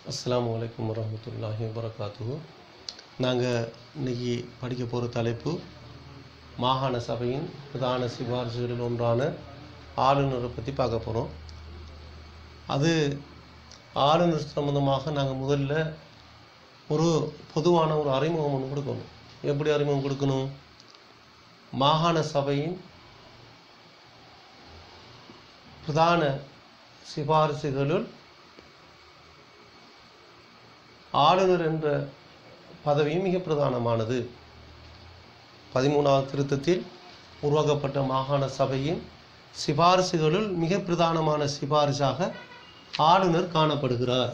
அஸ்ஸலாமு அலைக்கும் வரஹ்மத்துல்லாஹி வபரகாத்துஹு நாங்கள் இன்னைக்கு படிக்க போகிற தலைப்பு மாகாண சபையின் பிரதான சிபாரிசுகளில் ஒன்றான ஆளுநரை பற்றி பார்க்க போகிறோம் அது ஆளுநர் சம்பந்தமாக நாங்கள் முதல்ல ஒரு பொதுவான ஒரு அறிமுகம் ஒன்று கொடுக்கணும் எப்படி அறிமுகம் கொடுக்கணும் மாகாண சபையின் பிரதான சிபாரிசுகளுள் ஆளுநர் என்ற பதவியும் மிக பிரதானமானது பதிமூணாவது திருத்தத்தில் உருவாக்கப்பட்ட மாகாண சபையின் சிபாரிசுகளுள் மிக பிரதானமான சிபாரிசாக ஆளுநர் காணப்படுகிறார்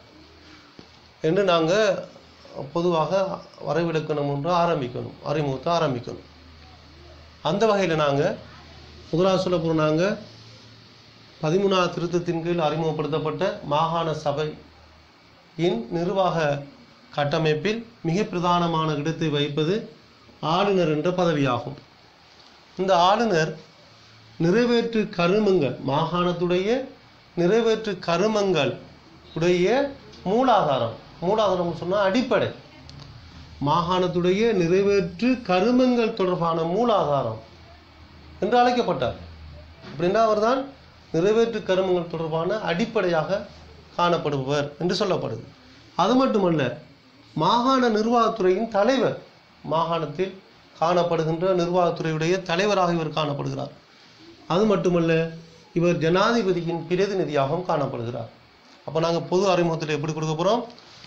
என்று நாங்கள் பொதுவாக வரைவிலக்கணம் ஒன்று ஆரம்பிக்கணும் அறிமுகத்தை ஆரம்பிக்கணும் அந்த வகையில் நாங்கள் முதலாக சொல்ல போகிறோம் நாங்கள் பதிமூணாவது திருத்தத்தின் கீழ் அறிமுகப்படுத்தப்பட்ட மாகாண சபையின் நிர்வாக கட்டமைப்பில் மிக பிரதானமான இடத்தை வகிப்பது ஆளுநர் என்ற பதவியாகும் இந்த ஆளுநர் நிறைவேற்று கருமங்கள் மாகாணத்துடைய நிறைவேற்று கருமங்கள் உடைய மூலாதாரம் மூலாதாரம் சொன்னால் அடிப்படை மாகாணத்துடைய நிறைவேற்று கருமங்கள் தொடர்பான மூலாதாரம் என்று அழைக்கப்பட்டார் அப்படின்னா அவர்தான் நிறைவேற்று கருமங்கள் தொடர்பான அடிப்படையாக காணப்படுபவர் என்று சொல்லப்படுது அது மட்டுமல்ல மாகாண நிர்வாகத்துறையின் தலைவர் மாகாணத்தில் காணப்படுகின்ற நிர்வாகத்துறையுடைய தலைவராக இவர் காணப்படுகிறார் அது மட்டுமல்ல இவர் ஜனாதிபதியின் பிரதிநிதியாகவும் காணப்படுகிறார் அப்போ நாங்கள் பொது அறிமுகத்தில் எப்படி கொடுக்க போகிறோம்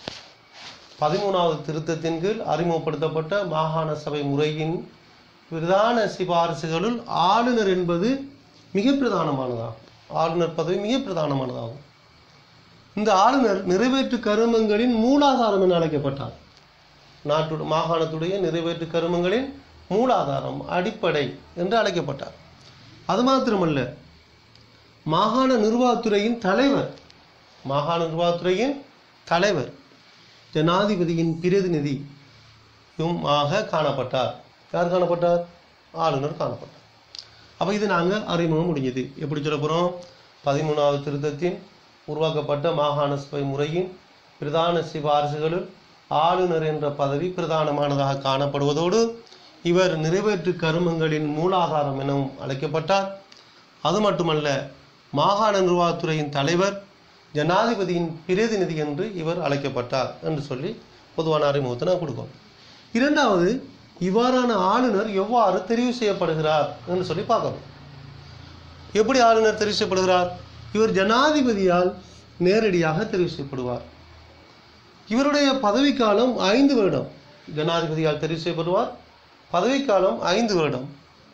பதிமூணாவது திருத்தத்தின் கீழ் அறிமுகப்படுத்தப்பட்ட மாகாண சபை முறையின் பிரதான சிபாரிசுகளுள் ஆளுநர் என்பது மிக பிரதானமானதாகும் ஆளுநர் பதவி மிக பிரதானமானதாகும் இந்த ஆளுநர் நிறைவேற்று கருமங்களின் மூலாதாரம் என அழைக்கப்பட்டார் நாட்டு மாகாணத்துடைய நிறைவேற்று கருமங்களின் மூலாதாரம் அடிப்படை என்று அழைக்கப்பட்டார் அது மாத்திரமல்ல மாகாண நிர்வாகத்துறையின் தலைவர் மாகாண நிர்வாகத்துறையின் தலைவர் ஜனாதிபதியின் பிரதிநிதியும் ஆக காணப்பட்டார் யார் காணப்பட்டார் ஆளுநர் காணப்பட்டார் அப்போ இது நாங்கள் அறிமுகம் முடிஞ்சது எப்படி சொல்ல போகிறோம் பதிமூணாவது திருத்தத்தின் உருவாக்கப்பட்ட மாகாண சபை முறையின் பிரதான சிபாரிசுகளில் ஆளுநர் என்ற பதவி பிரதானமானதாக காணப்படுவதோடு இவர் நிறைவேற்று கருமங்களின் மூலாதாரம் எனவும் அழைக்கப்பட்டார் அது மட்டுமல்ல மாகாண நிர்வாகத்துறையின் தலைவர் ஜனாதிபதியின் பிரதிநிதி என்று இவர் அழைக்கப்பட்டார் என்று சொல்லி பொதுவான அறிமுகத்தை நான் கொடுக்கோம் இரண்டாவது இவ்வாறான ஆளுநர் எவ்வாறு தெரிவு செய்யப்படுகிறார் என்று சொல்லி பார்க்கணும் எப்படி ஆளுநர் தெரிவு செய்யப்படுகிறார் இவர் ஜனாதிபதியால் நேரடியாக தெரிவு செய்யப்படுவார் இவருடைய பதவிக்காலம் ஐந்து வருடம் ஜனாதிபதியால் தெரிவு செய்யப்படுவார் பதவிக்காலம் ஐந்து வருடம்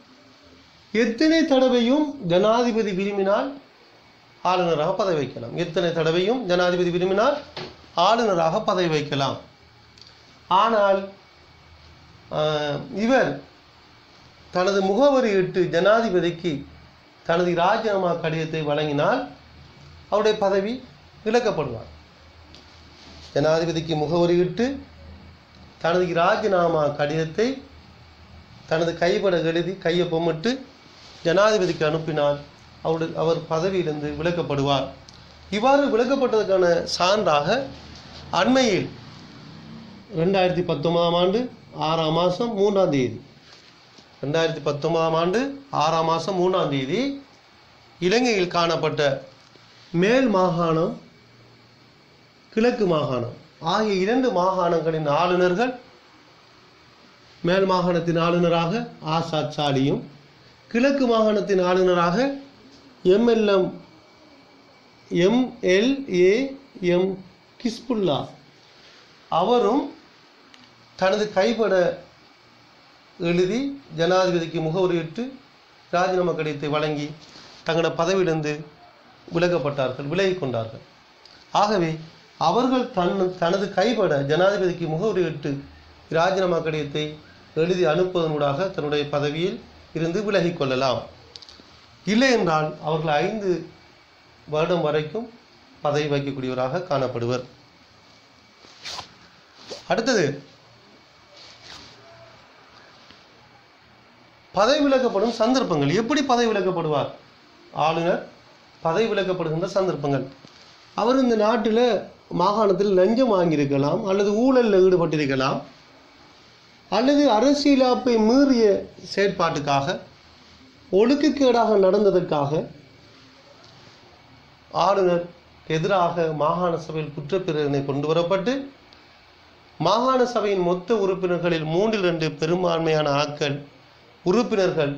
எத்தனை தடவையும் ஜனாதிபதி விரும்பினால் ஆளுநராக பதவி வைக்கலாம் எத்தனை தடவையும் ஜனாதிபதி விரும்பினால் ஆளுநராக பதவி வைக்கலாம் ஆனால் ஆஹ், இவர் தனது முகவரியிட்டு ஜனாதிபதிக்கு தனது ராஜினாமா கடிதத்தை வழங்கினால் அவருடைய பதவி விலக்கப்படுவார் ஜனாதிபதிக்கு முகவரியிட்டு தனது ராஜினாமா கடிதத்தை தனது கைப்பட எழுதி கையை பொம்மிட்டு ஜனாதிபதிக்கு அனுப்பினால் அவருடைய அவர் பதவியிலிருந்து விலக்கப்படுவார் இவ்வாறு விலக்கப்பட்டதற்கான சான்றாக அண்மையில் ரெண்டாயிரத்தி பத்தொன்பதாம் ஆண்டு ஆறாம் மாதம் மூன்றாம் தேதி ரெண்டாயிரத்தி பத்தொன்பதாம் ஆண்டு ஆறாம் மாதம் மூணாம் தேதி இலங்கையில் காணப்பட்ட மேல் மாகாணம் கிழக்கு மாகாணம் ஆகிய இரண்டு மாகாணங்களின் ஆளுநர்கள் மேல் மாகாணத்தின் ஆளுநராக ஆசாத் சாலியும் கிழக்கு மாகாணத்தின் ஆளுநராக எம்எல்எம் எம்எல்ஏ எம் கிஸ்புல்லா அவரும் தனது கைப்பட எழுதி ஜனாதிபதிக்கு முகவரியிட்டு ராஜினாமா கடிதத்தை வழங்கி தங்களோட பதவியிலிருந்து விலகப்பட்டார்கள் விலகிக் கொண்டார்கள் ஆகவே அவர்கள் தன் தனது கைப்பட ஜனாதிபதிக்கு முகவரியிட்டு ராஜினாமா கடிதத்தை எழுதி அனுப்புவதனூடாக தன்னுடைய பதவியில் இருந்து விலகிக் கொள்ளலாம் இல்லை என்றால் அவர்கள் ஐந்து வருடம் வரைக்கும் பதவி வகிக்கக்கூடியவராக காணப்படுவர் அடுத்தது பதவி விலக்கப்படும் சந்தர்ப்பங்கள் எப்படி பதவி விலக்கப்படுவார் ஆளுநர் பதவி விலக்கப்படுகின்ற சந்தர்ப்பங்கள் அவர் இந்த நாட்டில் மாகாணத்தில் லஞ்சம் வாங்கியிருக்கலாம் அல்லது ஊழலில் ஈடுபட்டிருக்கலாம் அல்லது அரசியலாப்பை மீறிய செயற்பாட்டுக்காக ஒழுக்கக்கேடாக நடந்ததற்காக ஆளுநர் எதிராக மாகாண சபையில் குற்றப்பிரேரணை கொண்டு வரப்பட்டு மாகாண சபையின் மொத்த உறுப்பினர்களில் மூன்றில் ரெண்டு பெரும்பான்மையான ஆட்கள் உறுப்பினர்கள்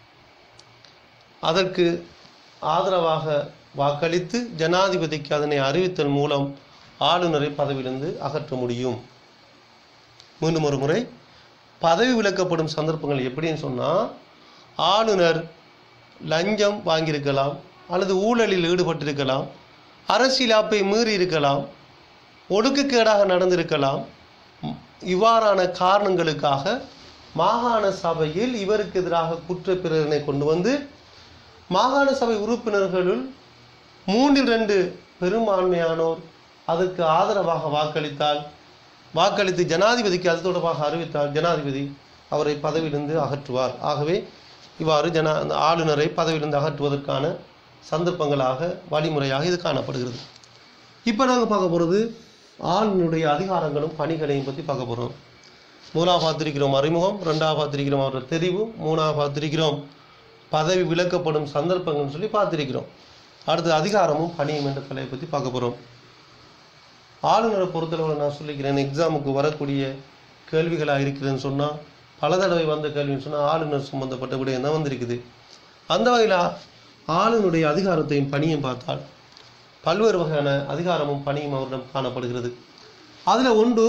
அதற்கு ஆதரவாக வாக்களித்து ஜனாதிபதிக்கு அதனை அறிவித்தல் மூலம் ஆளுநரை பதவியிலிருந்து அகற்ற முடியும் மீண்டும் ஒரு முறை பதவி விலக்கப்படும் சந்தர்ப்பங்கள் எப்படின்னு சொன்னால் ஆளுநர் லஞ்சம் வாங்கியிருக்கலாம் அல்லது ஊழலில் ஈடுபட்டிருக்கலாம் அரசியலாப்பை மீறி இருக்கலாம் ஒடுக்குக்கேடாக நடந்திருக்கலாம் ம், இவ்வாறான காரணங்களுக்காக மாகாண சபையில் இவருக்கு எதிராக குற்றப்பிரேரணை கொண்டு வந்து மாகாண சபை உறுப்பினர்களுள் மூன்றில் ரெண்டு பெரும்பான்மையானோர் அதற்கு ஆதரவாக வாக்களித்தால் வாக்களித்து ஜனாதிபதிக்கு அது தொடர்பாக அறிவித்தால் ஜனாதிபதி அவரை பதவியிலிருந்து அகற்றுவார் ஆகவே இவ்வாறு ஜனா அந்த ஆளுநரை பதவியிலிருந்து அகற்றுவதற்கான சந்தர்ப்பங்களாக வழிமுறையாக இது காணப்படுகிறது இப்போ நாங்கள் பார்க்க போகிறது ஆளுநருடைய அதிகாரங்களும் பணிகளையும் பற்றி பார்க்க போகிறோம் முதலாக பார்த்திருக்கிறோம் அறிமுகம் ரெண்டாவது பார்த்திருக்கிறோம் அவரோட தெரிவு மூணாவது பார்த்திருக்கிறோம் பதவி விலக்கப்படும் சந்தர்ப்பங்கள்னு சொல்லி பார்த்திருக்கிறோம் அடுத்து அதிகாரமும் பணியும் என்ற தலையை பற்றி பார்க்க போகிறோம் ஆளுநரை பொறுத்தளவில் நான் சொல்லிக்கிறேன் எக்ஸாமுக்கு வரக்கூடிய கேள்விகளாக இருக்குதுன்னு சொன்னால் பல தடவை வந்த கேள்வின்னு சொன்னால் ஆளுநர் சம்பந்தப்பட்ட விடயம் தான் வந்திருக்குது அந்த வகையில் ஆளுநருடைய அதிகாரத்தையும் பணியும் பார்த்தால் பல்வேறு வகையான அதிகாரமும் பணியும் அவரிடம் காணப்படுகிறது அதில் ஒன்று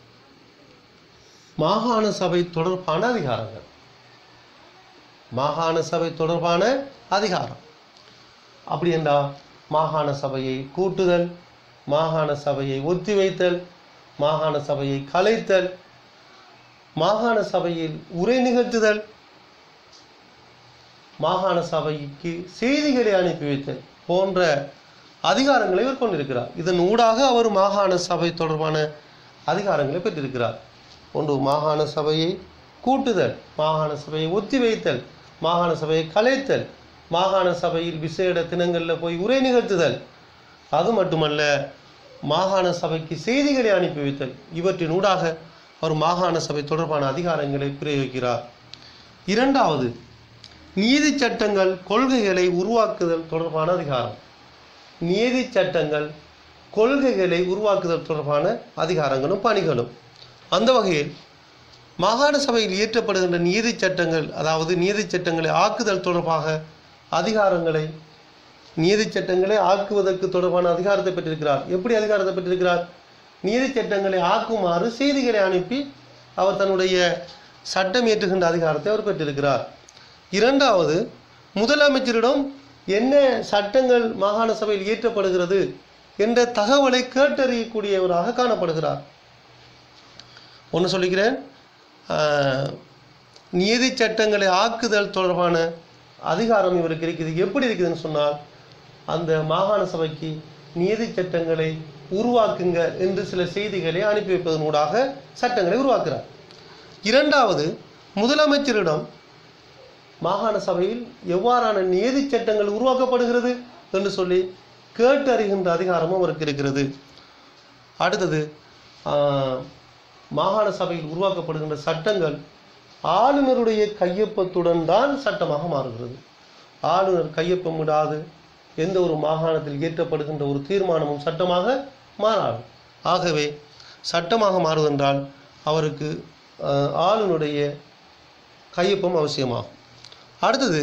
மாகாண சபை தொடர்பான அதிகாரங்கள் மாகாண சபை தொடர்பான அதிகாரம் அப்படி என்றால் மாகாண சபையை கூட்டுதல் மாகாண சபையை ஒத்திவைத்தல் மாகாண சபையை கலைத்தல் மாகாண சபையில் உரை நிகழ்த்துதல் மாகாண சபைக்கு செய்திகளை அனுப்பி வைத்தல் போன்ற அதிகாரங்களை இவர் கொண்டிருக்கிறார் இதன் ஊடாக அவர் மாகாண சபை தொடர்பான அதிகாரங்களை பெற்றிருக்கிறார் ஒன்று மாகாண சபையை கூட்டுதல் மாகாண சபையை ஒத்திவைத்தல் மாகாண சபையை கலைத்தல் மாகாண சபையில் விசேட தினங்களில் போய் உரை நிகழ்த்துதல் அது மட்டுமல்ல மாகாண சபைக்கு செய்திகளை அனுப்பி வைத்தல் இவற்றின் ஊடாக அவர் மாகாண சபை தொடர்பான அதிகாரங்களை பிரயோகிக்கிறார் இரண்டாவது நீதி சட்டங்கள் கொள்கைகளை உருவாக்குதல் தொடர்பான அதிகாரம் நீதி சட்டங்கள் கொள்கைகளை உருவாக்குதல் தொடர்பான அதிகாரங்களும் பணிகளும் அந்த வகையில் மாகாண சபையில் இயற்றப்படுகின்ற நீதி சட்டங்கள் அதாவது நீதி சட்டங்களை ஆக்குதல் தொடர்பாக அதிகாரங்களை நீதி சட்டங்களை ஆக்குவதற்கு தொடர்பான அதிகாரத்தை பெற்றிருக்கிறார் எப்படி அதிகாரத்தை பெற்றிருக்கிறார் நீதி சட்டங்களை ஆக்குமாறு செய்திகளை அனுப்பி அவர் தன்னுடைய சட்டம் இயற்றுகின்ற அதிகாரத்தை அவர் பெற்றிருக்கிறார் இரண்டாவது முதலமைச்சரிடம் என்ன சட்டங்கள் மாகாண சபையில் இயற்றப்படுகிறது என்ற தகவலை கேட்டறியக்கூடியவராக காணப்படுகிறார் ஒன்று சொல்லிக்கிறேன் ஆஹ், நீதி சட்டங்களை ஆக்குதல் தொடர்பான அதிகாரம் இவருக்கு இருக்குது எப்படி இருக்குதுன்னு சொன்னால் அந்த மாகாண சபைக்கு நீதி சட்டங்களை உருவாக்குங்க என்று சில செய்திகளை அனுப்பி வைப்பதன் ஊடாக சட்டங்களை உருவாக்குறார் இரண்டாவது முதலமைச்சரிடம் மாகாண சபையில் எவ்வாறான நீதி சட்டங்கள் உருவாக்கப்படுகிறது என்று சொல்லி கேட்டு அறிகின்ற அதிகாரமும் அவருக்கு இருக்கிறது அடுத்தது ஆஹ், மாகாண சபையில் உருவாக்கப்படுகின்ற சட்டங்கள் ஆளுநருடைய கையொப்பத்துடன் தான் சட்டமாக மாறுகிறது ஆளுநர் கையொப்பமிடாது எந்த ஒரு மாகாணத்தில் இயற்றப்படுகின்ற ஒரு தீர்மானமும் சட்டமாக மாறாது ஆகவே சட்டமாக மாறுவதென்றால் அவருக்கு ஆஹ், ஆளுநருடைய கையொப்பம் அவசியமாகும் அடுத்தது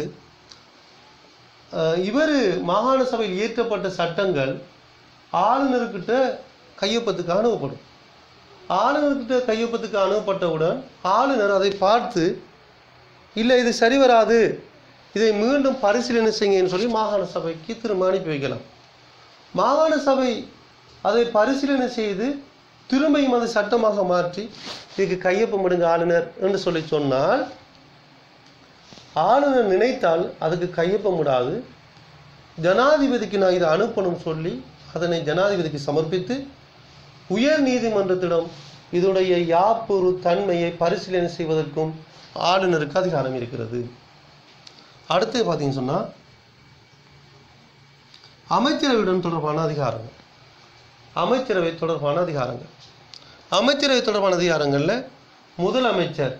இவர் மாகாண சபையில் இயற்றப்பட்ட சட்டங்கள் ஆளுநர்கிட்ட கையொப்பத்துக்கு அனுப்பப்படும் ஆளுநர்கிட்ட கையொப்பத்துக்கு அனுப்பப்பட்டவுடன் ஆளுநர் அதை பார்த்து இல்லை இது சரி வராது இதை மீண்டும் பரிசீலனை செய்யுங்கன்னு சொல்லி மாகாண சபைக்கு திரும்ப அனுப்பி வைக்கலாம் மாகாண சபை அதை பரிசீலனை செய்து திரும்பியும் அதை சட்டமாக மாற்றி இதுக்கு கையொப்பமிடுங்க ஆளுநர் என்று சொல்லி சொன்னால் ஆளுநர் நினைத்தால் அதுக்கு கையொப்பமிடாது ஜனாதிபதிக்கு நான் இதை அனுப்பணும் சொல்லி அதனை ஜனாதிபதிக்கு சமர்ப்பித்து உயர் நீதிமன்றத்திடம் இதனுடைய யாப்பொரு தன்மையை பரிசீலனை செய்வதற்கும் ஆளுநருக்கு அதிகாரம் இருக்கிறது அடுத்து பார்த்தீங்கன்னு சொன்னால் அமைச்சரவையுடன் தொடர்பான அதிகாரம் அமைச்சரவை தொடர்பான அதிகாரங்கள் அமைச்சரவை தொடர்பான அதிகாரங்களில் முதலமைச்சர்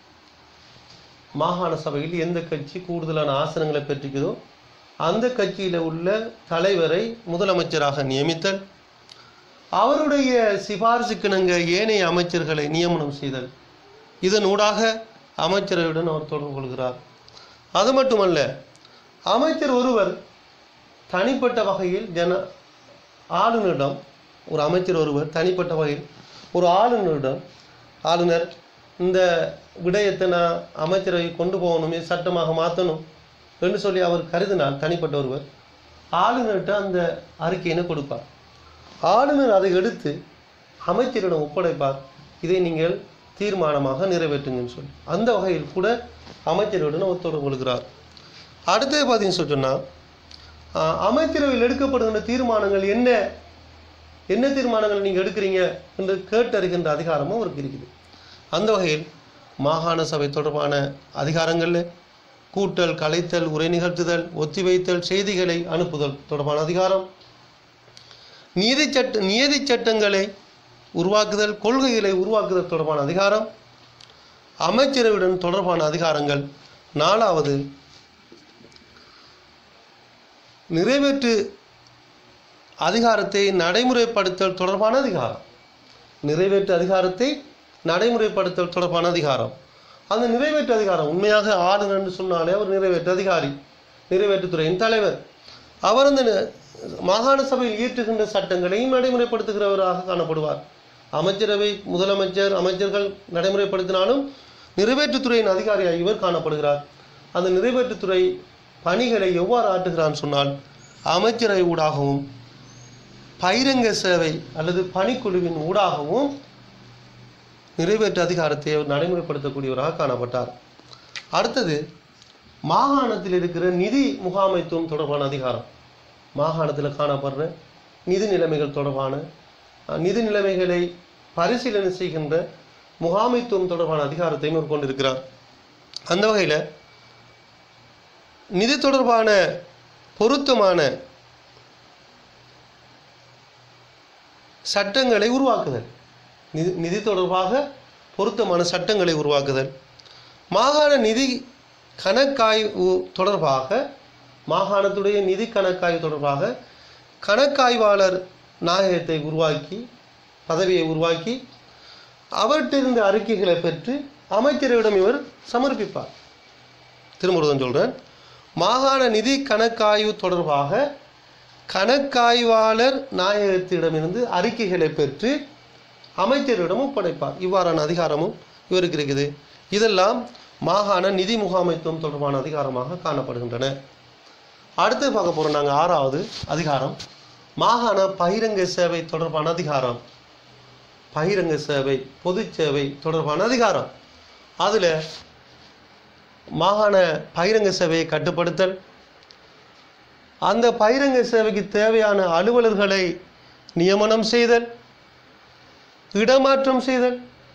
மாகாண சபையில் எந்த கட்சி கூடுதலான ஆசனங்களை பெற்றிக்குதோ அந்த கட்சியில் உள்ள தலைவரை முதலமைச்சராக நியமித்தல் அவருடைய சிபாரிசுக்கிணங்க ஏனைய அமைச்சர்களை நியமனம் செய்தல் இதனூடாக அமைச்சரவையுடன் அவர் தொடர்பு கொள்கிறார் அது மட்டுமல்ல அமைச்சர் ஒருவர் தனிப்பட்ட வகையில் ஜன ஆளுநரிடம் ஒரு அமைச்சர் ஒருவர் தனிப்பட்ட வகையில் ஒரு ஆளுநரிடம் ஆளுநர் இந்த விடயத்தை நான் அமைச்சரவை கொண்டு போகணுமே சட்டமாக மாற்றணும் என்று சொல்லி அவர் கருதினால் தனிப்பட்ட ஒருவர் ஆளுநர்கிட்ட அந்த அறிக்கையினை கொடுப்பார் ஆளுநர் அதை எடுத்து அமைச்சரிடம் ஒப்படைப்பார் இதை நீங்கள் தீர்மானமாக நிறைவேற்றுங்கன்னு சொல்லி அந்த வகையில் கூட அமைச்சருடன் அவர் தொடர்பு கொள்கிறார் அடுத்தது பார்த்தீங்கன்னு சொன்னால் அமைச்சரவையில் எடுக்கப்படுகின்ற தீர்மானங்கள் என்ன என்ன தீர்மானங்கள் நீங்கள் எடுக்கிறீங்க என்று கேட்டறிகின்ற அதிகாரமும் அவருக்கு இருக்குது அந்த வகையில் மாகாண சபை தொடர்பான அதிகாரங்களில் கூட்டல் கலைத்தல் உரை நிகழ்த்துதல் ஒத்திவைத்தல் செய்திகளை அனுப்புதல் தொடர்பான அதிகாரம் நீதி சட்ட நியதி சட்டங்களை உருவாக்குதல் கொள்கைகளை உருவாக்குதல் தொடர்பான அதிகாரம் அமைச்சரவையுடன் தொடர்பான அதிகாரங்கள் நாலாவது நிறைவேற்று அதிகாரத்தை நடைமுறைப்படுத்தல் தொடர்பான அதிகாரம் நிறைவேற்று அதிகாரத்தை நடைமுறைப்படுத்தல் தொடர்பான அதிகாரம் அந்த நிறைவேற்று அதிகாரம் உண்மையாக ஆளுநர்னு சொன்னாலே அவர் நிறைவேற்று அதிகாரி நிறைவேற்றுத்துறையின் தலைவர் அவர் அந்த நி- மாகாண சபையில் இயற்றுகின்ற சட்டங்களையும் நடைமுறைப்படுத்துகிறவராக காணப்படுவார் அமைச்சரவை முதலமைச்சர் அமைச்சர்கள் நடைமுறைப்படுத்தினாலும் நிறைவேற்றுத்துறையின் அதிகாரியாக இவர் காணப்படுகிறார் அந்த நிறைவேற்றுத்துறை பணிகளை எவ்வாறு ஆற்றுகிறான்னு சொன்னால் அமைச்சரவை ஊடாகவும் பகிரங்க சேவை அல்லது பணிக்குழுவின் ஊடாகவும் நிறைவேற்று அதிகாரத்தை அவர் நடைமுறைப்படுத்தக்கூடியவராக காணப்பட்டார் அடுத்தது மாகாணத்தில் இருக்கிற நிதி முகாமைத்துவம் தொடர்பான அதிகாரம் மாகாணத்தில் காணப்படுற நிதி நிலைமைகள் தொடர்பான அஹ், நிதி நிலைமைகளை பரிசீலனை செய்கின்ற முகாமைத்துவம் தொடர்பான அதிகாரத்தையும் அவர் கொண்டிருக்கிறார் அந்த வகையில் நிதி தொடர்பான பொருத்தமான சட்டங்களை உருவாக்குதல் நிதி நிதி தொடர்பாக பொருத்தமான சட்டங்களை உருவாக்குதல் மாகாண நிதி கணக்காய்வு தொடர்பாக மாகாணத்துடைய நிதி கணக்காய்வு தொடர்பாக கணக்காய்வாளர் நாயகத்தை உருவாக்கி பதவியை உருவாக்கி அவர்கிட்டிருந்த அறிக்கைகளை பெற்று அமைச்சரிடம் இவர் சமர்ப்பிப்பார் திருமுருகன் சொல்கிறேன் மாகாண நிதி கணக்காய்வு தொடர்பாக கணக்காய்வாளர் நாயகத்திடமிருந்து அறிக்கைகளை பெற்று அமைச்சரிடம் ஒப்படைப்பார் இவ்வாறான அதிகாரமும் இவருக்கு இருக்குது இதெல்லாம் மாகாண நிதி முகாமைத்துவம் தொடர்பான அதிகாரமாக காணப்படுகின்றன அடுத்து பார்க்க போகிறோம் நாங்கள் ஆறாவது அதிகாரம் மாகாண பகிரங்க சேவை தொடர்பான அதிகாரம் பகிரங்க சேவை பொது சேவை தொடர்பான அதிகாரம் அதில் மாகாண பகிரங்க சேவையை கட்டுப்படுத்தல் அந்த பகிரங்க சேவைக்கு தேவையான அலுவலர்களை நியமனம் செய்தல் இடமாற்றம் செய்தல்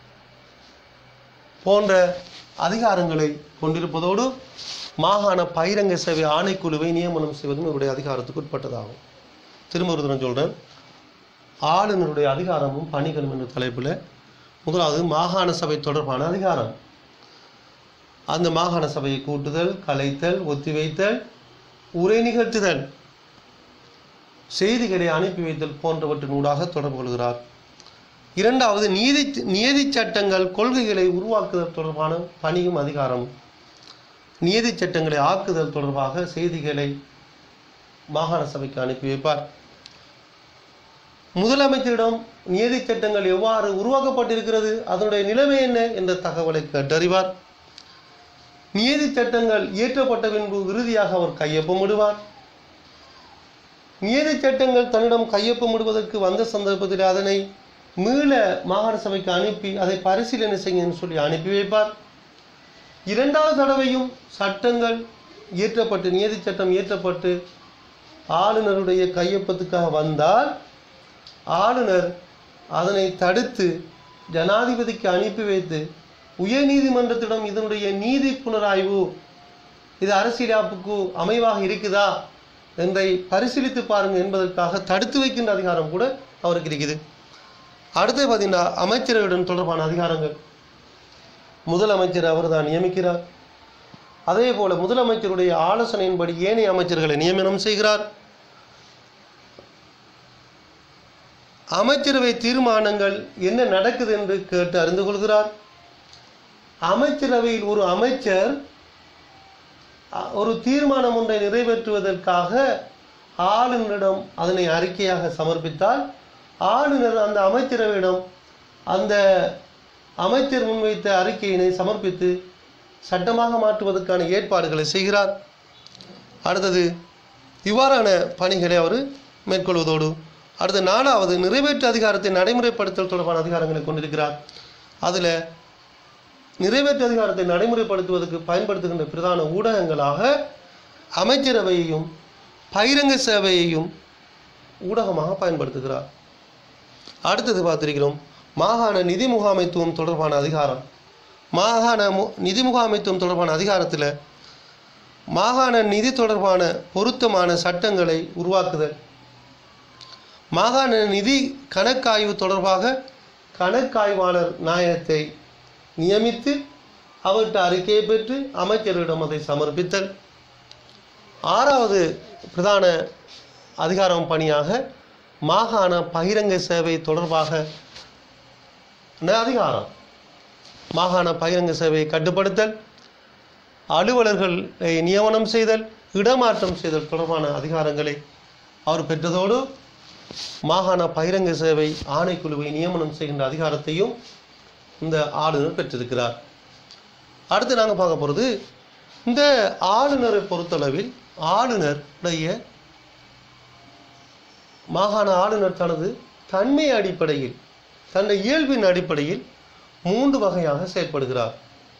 போன்ற அதிகாரங்களை கொண்டிருப்பதோடு மாகாண பகிரங்க சேவை ஆணைக்குழுவை நியமனம் செய்வதும் இவருடைய அதிகாரத்துக்கு உட்பட்டதாகும் திரும்ப ஒரு தடவை சொல்கிறேன் ஆளுநருடைய அதிகாரமும் பணிகளும் என்ற தலைப்பில் முதலாவது மாகாண சபை தொடர்பான அதிகாரம் அந்த மாகாண சபையை கூட்டுதல் கலைத்தல் ஒத்திவைத்தல் உரை நிகழ்த்துதல் செய்திகளை அனுப்பி வைத்தல் போன்றவற்றின் ஊடாக தொடர்பு கொள்கிறார் இரண்டாவது நீதி நியதி சட்டங்கள் கொள்கைகளை உருவாக்குதல் தொடர்பான பணியும் அதிகாரம் நியதி சட்டங்களை ஆக்குதல் தொடர்பாக செய்திகளை மாகாண சபைக்கு அனுப்பி வைப்பார் முதலமைச்சரிடம் நியதி சட்டங்கள் எவ்வாறு உருவாக்கப்பட்டிருக்கிறது அதனுடைய நிலைமை என்ன என்ற தகவலை கேட்டறிவார் நியதி சட்டங்கள் இயற்றப்பட்ட பின்பு இறுதியாக அவர் கையொப்பமிடுவார் நியதி சட்டங்கள் தன்னிடம் கையொப்பமிடுவதற்கு வந்த சந்தர்ப்பத்தில் அதனை மீள மாகாண சபைக்கு அனுப்பி அதை பரிசீலனை செய்யுன்னு சொல்லி அனுப்பி வைப்பார் இரண்டாவது தடவையும் சட்டங்கள் இயற்றப்பட்டு நியதி சட்டம் இயற்றப்பட்டு ஆளுநருடைய கையொப்பத்துக்காக வந்தால் ஆளுநர் அதனை தடுத்து ஜனாதிபதிக்கு அனுப்பி வைத்து உயர்நீதிமன்றத்திடம் இதனுடைய நீதி புனராய்வு இது அரசியலாப்புக்கு அமைவாக இருக்குதா என்பதை பரிசீலித்து பாருங்கள் என்பதற்காக தடுத்து வைக்கின்ற அதிகாரம் கூட அவருக்கு இருக்குது அடுத்து பார்த்தீங்கன்னா அமைச்சர்களுடன் தொடர்பான அதிகாரங்கள் முதலமைச்சர் அவர் தான் நியமிக்கிறார் அதே போல முதலமைச்சருடைய ஆலோசனையின்படி ஏனைய அமைச்சர்களை நியமனம் செய்கிறார் அமைச்சரவை தீர்மானங்கள் என்ன நடக்குது என்று கேட்டு அறிந்து கொள்கிறார் அமைச்சரவையில் ஒரு அமைச்சர் அ- ஒரு தீர்மானம் ஒன்றை நிறைவேற்றுவதற்காக ஆளுநரிடம் அதனை அறிக்கையாக சமர்ப்பித்தால் ஆளுநர் அந்த அமைச்சரவையிடம் அந்த அமைச்சர் முன்வைத்த அறிக்கையினை சமர்ப்பித்து சட்டமாக மாற்றுவதற்கான ஏற்பாடுகளை செய்கிறார் அடுத்தது இவ்வாறான பணிகளை அவர் மேற்கொள்வதோடு அடுத்த நாலாவது நிறைவேற்று அதிகாரத்தை நடைமுறைப்படுத்தல் தொடர்பான அதிகாரங்களை கொண்டிருக்கிறார் அதில் நிறைவேற்று அதிகாரத்தை நடைமுறைப்படுத்துவதற்கு பயன்படுத்துகின்ற பிரதான ஊடகங்களாக அமைச்சரவையையும் பகிரங்க சேவையையும் ஊடகமாக பயன்படுத்துகிறார் அடுத்தது பார்த்திருக்கிறோம் மாகாண நிதி முகாமைத்துவம் தொடர்பான அதிகாரம் மாகாண மு- நிதி முகாமைத்துவம் தொடர்பான அதிகாரத்தில் மாகாண நிதி தொடர்பான பொருத்தமான சட்டங்களை உருவாக்குதல் மாகாண நிதி கணக்காய்வு தொடர்பாக கணக்காய்வாளர் நாயகத்தை நியமித்து அவர்கிட்ட அறிக்கையை பெற்று அமைச்சரிடம் அதை சமர்ப்பித்தல் ஆறாவது பிரதான அதிகாரம் பணியாக மாகாண பகிரங்க சேவை தொடர்பாக ந- அதிகாரம் மாகாண பகிரங்க சேவையை கட்டுப்படுத்தல் அலுவலர்களை நியமனம் செய்தல் இடமாற்றம் செய்தல் தொடர்பான அதிகாரங்களை அவர் பெற்றதோடு மாகாண பகிரங்க சேவை ஆணைக்குழுவை நியமனம் செய்கின்ற அதிகாரத்தையும் இந்த ஆளுநர் பெற்றிருக்கிறார் அடுத்து நாங்கள் பார்க்க போகிறது இந்த ஆளுநரை பொறுத்தளவில் ஆளுநருடைய மாகாண ஆளுநர் தனது தன்மை அடிப்படையில் தன்னுடைய இயல்பின் அடிப்படையில் மூன்று வகையாக செயல்படுகிறார்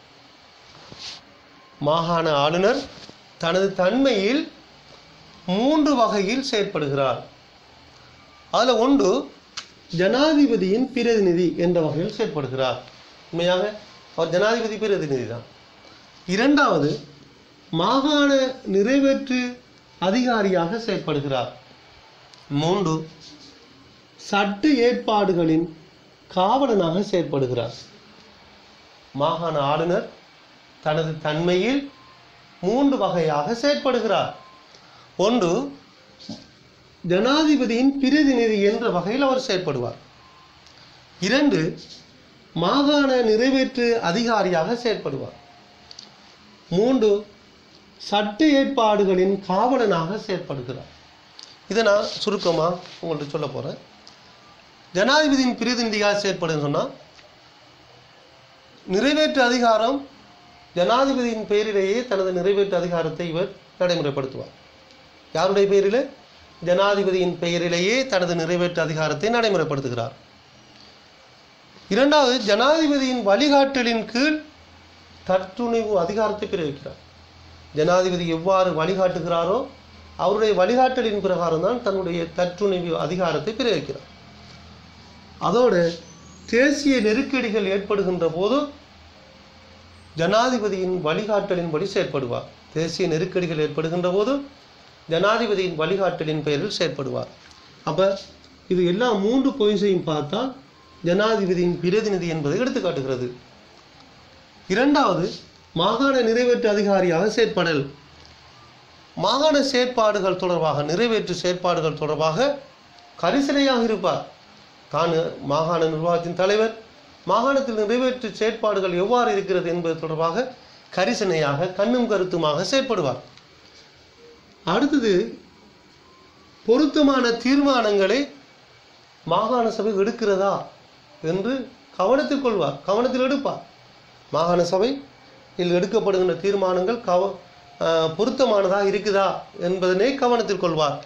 மாகாண ஆளுநர் தனது தன்மையில் மூன்று வகையில் செயற்படுகிறார் அதில் ஒன்று ஜனாதிபதியின் பிரதிநிதி என்ற வகையில் செயற்படுகிறார் உண்மையாக அவர் ஜனாதிபதி பிரதிநிதி தான் இரண்டாவது மாகாண நிறைவேற்று அதிகாரியாக செயற்படுகிறார் மூன்று சட்ட ஏற்பாடுகளின் காவலனாக செயற்படுகிறார் மாகாண ஆளுநர் தனது தன்மையில் மூன்று வகையாக செயற்படுகிறார் ஒன்று ஜனாதிபதியின் பிரதிநிதி என்ற வகையில் அவர் செயற்படுவார் இரண்டு மாகாண நிறைவேற்று அதிகாரியாக செயற்படுவார் மூன்று சட்ட ஏற்பாடுகளின் காவலனாக செயற்படுகிறார் இதை நான் சுருக்கமாக உங்கள்ட்ட சொல்ல போகிறேன் ஜனாதிபதியின் பிரதிநிதியாக செயற்படுன்னு சொன்னால் நிறைவேற்று அதிகாரம் ஜனாதிபதியின் பெயரிலேயே தனது நிறைவேற்று அதிகாரத்தை இவர் நடைமுறைப்படுத்துவார் யாருடைய பெயரிலே ஜனாதிபதியின் பெயரிலேயே தனது நிறைவேற்று அதிகாரத்தை நடைமுறைப்படுத்துகிறார் இரண்டாவது ஜனாதிபதியின் வழிகாட்டலின் கீழ் தற்றுணிவு அதிகாரத்தை பிரயோகிக்கிறார் ஜனாதிபதி எவ்வாறு வழிகாட்டுகிறாரோ அவருடைய வழிகாட்டலின் பிரகாரம் தான் தன்னுடைய தற்றுணிவு அதிகாரத்தை பிரயோகிக்கிறார் அதோடு தேசிய நெருக்கடிகள் ஏற்படுகின்ற போது ஜனாதிபதியின் வழிகாட்டலின்படி செயற்படுவார் தேசிய நெருக்கடிகள் ஏற்படுகின்ற போது ஜனாதிபதியின் வழிகாட்டலின் பெயரில் செயற்படுவார் அப்போ இது எல்லா மூன்று பொய்ஸையும் பார்த்தால் ஜனாதிபதியின் பிரதிநிதி என்பதை எடுத்துக்காட்டுகிறது இரண்டாவது மாகாண நிறைவேற்று அதிகாரியாக செயற்படல் மாகாண செயற்பாடுகள் தொடர்பாக நிறைவேற்று செயற்பாடுகள் தொடர்பாக கரிசனையாக இருப்பார் தான் மாகாண நிர்வாகத்தின் தலைவர் மாகாணத்தில் நிறைவேற்று செயற்பாடுகள் எவ்வாறு இருக்கிறது என்பது தொடர்பாக கரிசனையாக கண்ணும் கருத்துமாக செயற்படுவார் அடுத்தது பொருத்தமான தீர்மானங்களை மாகாண சபை எடுக்கிறதா என்று கவனத்தில் கொள்வார் கவனத்தில் எடுப்பார் மாகாண சபை இதில் எடுக்கப்படுகின்ற தீர்மானங்கள் கவ ஆஹ் பொருத்தமானதாக இருக்குதா என்பதனை கவனத்தில் கொள்வார்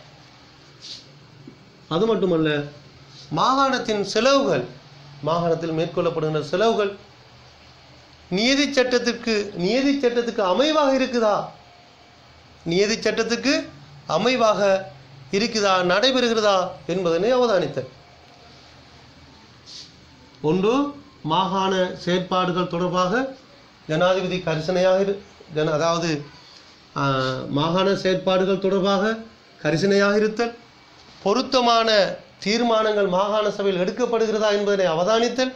அது மட்டுமல்ல மாகாணத்தின் செலவுகள் மாகாணத்தில் மேற்கொள்ளப்படுகின்ற செலவுகள் நியதி சட்டத்திற்கு நியதி சட்டத்துக்கு அமைவாக இருக்குதா நியதி சட்டத்துக்கு அமைவாக இருக்குதா நடைபெறுகிறதா என்பதனை அவதானித்தல் ஒன்று மாகாண செயற்பாடுகள் தொடர்பாக ஜனாதிபதி கரிசனையாக இரு ஜன அதாவது ஆஹ், மாகாண செயற்பாடுகள் தொடர்பாக கரிசனையாக இருத்தல் பொருத்தமான தீர்மானங்கள் மாகாண சபையில் எடுக்கப்படுகிறதா என்பதனை அவதானித்தல்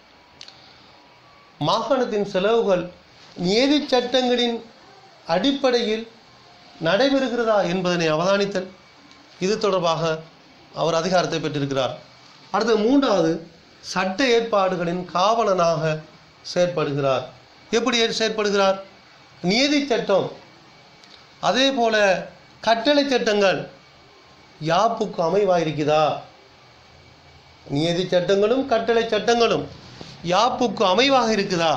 மாகாணத்தின் செலவுகள் நியதி சட்டங்களின் அடிப்படையில் நடைபெறுகிறதா என்பதனை அவதானித்தல் இது தொடர்பாக அவர் அதிகாரத்தை பெற்றிருக்கிறார் அடுத்து மூன்றாவது சட்ட ஏற்பாடுகளின் காவலனாக செயற்படுகிறார் எப்படி செயற்படுகிறார் நியதி சட்டம் அதே போல கட்டளை சட்டங்கள் யாப்புக்கு அமைவாயிருக்குதா நியதி சட்டங்களும் கட்டளை சட்டங்களும் யாப்புக்கு அமைவாக இருக்குதா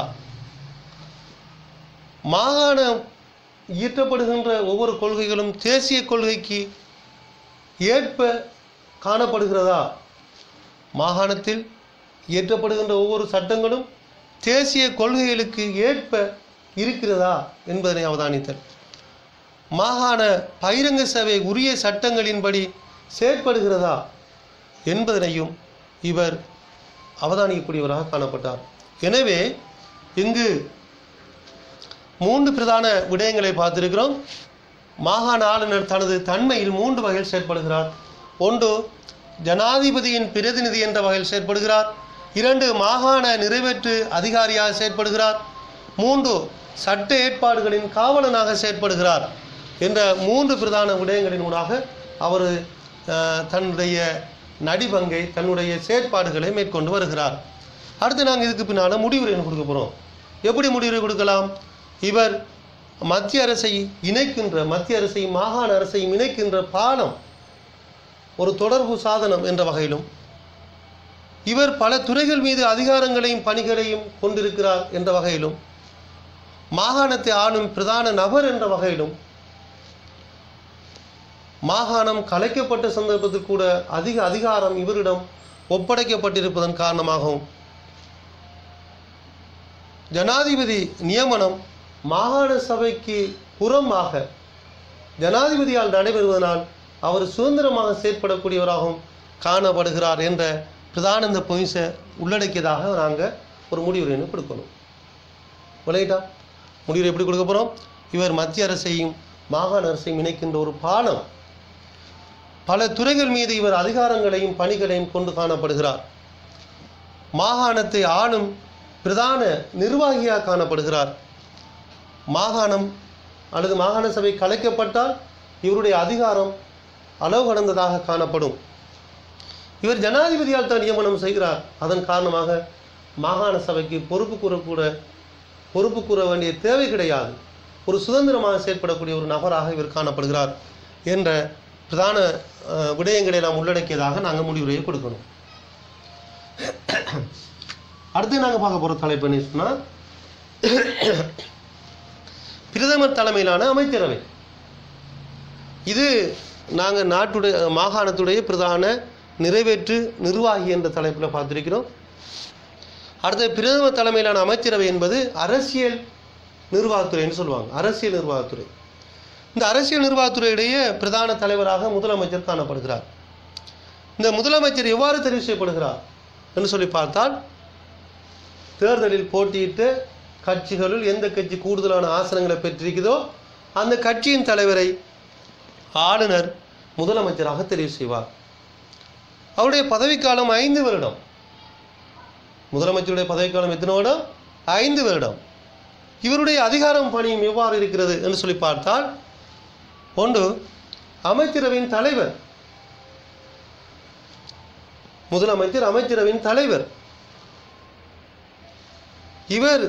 மாகாணம் இயற்றப்படுகின்ற ஒவ்வொரு கொள்கைகளும் தேசிய கொள்கைக்கு ஏற்ப காணப்படுகிறதா மாகாணத்தில் இயற்றப்படுகின்ற ஒவ்வொரு சட்டங்களும் தேசிய கொள்கைகளுக்கு ஏற்ப இருக்கிறதா என்பதனை அவதானித்தல் மாகாண பகிரங்க சபை உரிய சட்டங்களின்படி செயற்படுகிறதா என்பதனையும் இவர் அவதானிக்கக்கூடியவராக காணப்பட்டார் எனவே இங்கு மூன்று பிரதான விடயங்களை பார்த்திருக்கிறோம் மாகாண ஆளுநர் தனது தன்மையில் மூன்று வகையில் செயற்படுகிறார் ஒன்று ஜனாதிபதியின் பிரதிநிதி என்ற வகையில் செயற்படுகிறார் இரண்டு மாகாண நிறைவேற்று அதிகாரியாக செயற்படுகிறார் மூன்று சட்ட ஏற்பாடுகளின் காவலனாக செயற்படுகிறார் என்ற மூன்று பிரதான விடயங்களின் ஊடாக அவர் அஹ், தன்னுடைய நடிபங்கை தன்னுடைய செயற்பாடுகளை மேற்கொண்டு வருகிறார் அடுத்து நாங்கள் இதுக்கு பின்னால் முடிவுரை கொடுக்க போகிறோம் எப்படி முடிவுரை கொடுக்கலாம் இவர் மத்திய அரசை இணைக்கின்ற மத்திய அரசையும் மாகாண அரசையும் இணைக்கின்ற பாலம் ஒரு தொடர்பு சாதனம் என்ற வகையிலும் இவர் பல துறைகள் மீது அதிகாரங்களையும் பணிகளையும் கொண்டிருக்கிறார் என்ற வகையிலும் மாகாணத்தை ஆளும் பிரதான நபர் என்ற வகையிலும் மாகாணம் கலைக்கப்பட்ட சந்தர்ப்பத்தில் கூட அதிக அதிகாரம் இவரிடம் ஒப்படைக்கப்பட்டிருப்பதன் காரணமாகவும் ஜனாதிபதி நியமனம் மாகாண சபைக்கு புறமாக ஜனாதிபதியால் நடைபெறுவதனால் அவர் சுதந்திரமாக செயற்படக்கூடியவராகவும் காணப்படுகிறார் என்ற பிரதான இந்த பொய்ஸை உள்ளடக்கியதாக நாங்கள் ஒரு முடிவுரைன்னு கொடுக்கணும் விளையிட்டா முடிவுரை எப்படி கொடுக்க போகிறோம் இவர் மத்திய அரசையும் மாகாண அரசையும் இணைக்கின்ற ஒரு பாலம் பல துறைகள் மீது இவர் அதிகாரங்களையும் பணிகளையும் கொண்டு காணப்படுகிறார் மாகாணத்தை ஆளும் பிரதான நிர்வாகியாக காணப்படுகிறார் மாகாணம் அல்லது மாகாண சபை கலைக்கப்பட்டால் இவருடைய அதிகாரம் அளவு கடந்ததாக காணப்படும் இவர் ஜனாதிபதியால் தான் நியமனம் செய்கிறார் அதன் காரணமாக மாகாண சபைக்கு பொறுப்பு கூறக்கூட பொறுப்பு கூற வேண்டிய தேவை கிடையாது ஒரு சுதந்திரமாக செயற்படக்கூடிய ஒரு நபராக இவர் காணப்படுகிறார் என்ற பிரதான அஹ், விடயங்களை நாம் உள்ளடக்கியதாக நாங்கள் முடிவுரையை கொடுக்கணும் அடுத்து நாங்கள் பார்க்க போகிற தலைப்பு என்ன சொன்னால் பிரதமர் தலைமையிலான அமைச்சரவை இது நாங்கள் நாட்டுடைய மாகாணத்துடைய பிரதான நிறைவேற்று நிர்வாகி என்ற தலைப்பில் பார்த்திருக்கிறோம் அடுத்து பிரதமர் தலைமையிலான அமைச்சரவை என்பது அரசியல் நிர்வாகத்துறைன்னு சொல்லுவாங்க அரசியல் நிர்வாகத்துறை இந்த அரசியல் நிர்வாகத்துறையுடைய பிரதான தலைவராக முதலமைச்சர் காணப்படுகிறார் இந்த முதலமைச்சர் எவ்வாறு தெரிவு செய்யப்படுகிறார் என்று சொல்லி பார்த்தால் தேர்தலில் போட்டியிட்டு கட்சிகளுள் எந்த கட்சி கூடுதலான ஆசனங்களை பெற்றிருக்குதோ அந்த கட்சியின் தலைவரை ஆளுநர் முதலமைச்சராக தெரிவு செய்வார் அவருடைய பதவிக்காலம் ஐந்து வருடம் முதலமைச்சருடைய பதவிக்காலம் எத்தனை வருடம் ஐந்து வருடம் இவருடைய அதிகாரம் பணியும் எவ்வாறு இருக்கிறது என்று சொல்லி பார்த்தால் ஒன்று அமைச்சரவையின் தலைவர் முதலமைச்சர் அமைச்சரவையின் தலைவர் இவர்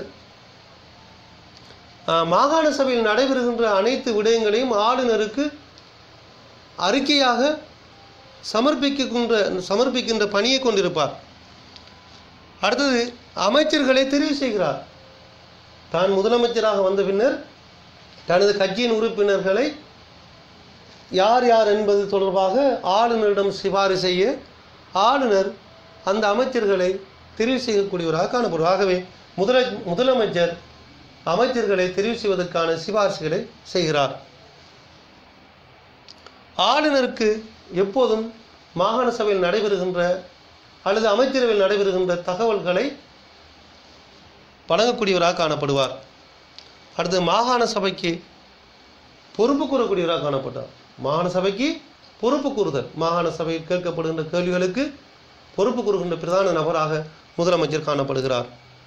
ஆஹ், மாகாண சபையில் நடைபெறுகின்ற அனைத்து விடயங்களையும் ஆளுநருக்கு அறிக்கையாக சமர்ப்பிக்கின்ற சமர்ப்பிக்கின்ற பணியை கொண்டிருப்பார் அடுத்தது அமைச்சர்களை தெரிவு செய்கிறார் தான் முதலமைச்சராக வந்த பின்னர் தனது கட்சியின் உறுப்பினர்களை யார் யார் என்பது தொடர்பாக ஆளுநரிடம் சிபாரிசு செய்ய ஆளுநர் அந்த அமைச்சர்களை தெரிவு செய்யக்கூடியவராக காணப்படுவார் ஆகவே முதல முதலமைச்சர் அமைச்சர்களை தெரிவு செய்வதற்கான சிபாரிசுகளை செய்கிறார் ஆளுநருக்கு எப்போதும் மாகாண சபையில் நடைபெறுகின்ற அல்லது அமைச்சரவையில் நடைபெறுகின்ற தகவல்களை வழங்கக்கூடியவராக காணப்படுவார் அடுத்து மாகாண சபைக்கு பொறுப்பு கூறக்கூடியவராக காணப்பட்டார் மாகாண சபைக்கு பொறுப்பு கூறுதல் மாகாண சபையில் கேட்கப்படுகின்ற கேள்விகளுக்கு பொறுப்பு கூறுகின்ற பிரதான நபராக முதலமைச்சர் காணப்படுகிறார்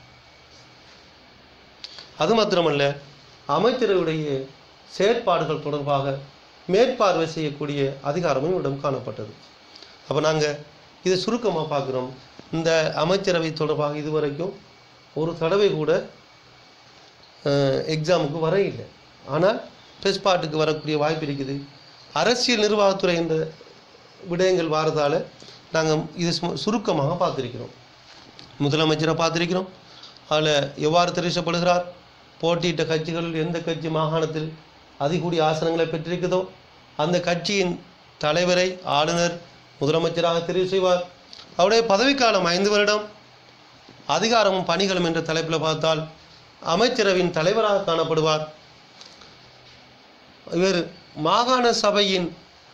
அது மாத்திரமல்ல அமைச்சருடைய செயற்பாடுகள் தொடர்பாக மேற்பார்வை செய்யக்கூடிய அதிகாரமும் இவரிடம் காணப்பட்டது அப்போ நாங்கள் இதை சுருக்கமாக பார்க்குறோம் இந்த அமைச்சரவை தொடர்பாக இதுவரைக்கும் ஒரு தடவை கூட எக்ஸாமுக்கு வர இல்லை ஆனால் டெஸ்ட் பாட்டுக்கு வரக்கூடிய வாய்ப்பு இருக்குது அரசியல் நிர்வாகத்துறை என்ற விடயங்கள் வாரதால் நாங்கள் இது சு- சுருக்கமாக பார்த்திருக்கிறோம் முதலமைச்சரை பார்த்திருக்கிறோம் அதில் எவ்வாறு தெரிவிக்கப்படுகிறார் போட்டியிட்ட கட்சிகளில் எந்த கட்சி மாகாணத்தில் அதிகூடிய ஆசனங்களை பெற்றிருக்குதோ அந்த கட்சியின் தலைவரை ஆளுநர் முதலமைச்சராக தெரிவு செய்வார் அவருடைய பதவிக்காலம் ஐந்து வருடம் அதிகாரமும் பணிகளும் என்ற தலைப்பில் பார்த்தால் அமைச்சரவையின் தலைவராக காணப்படுவார் இவர் மாகாண சபையின்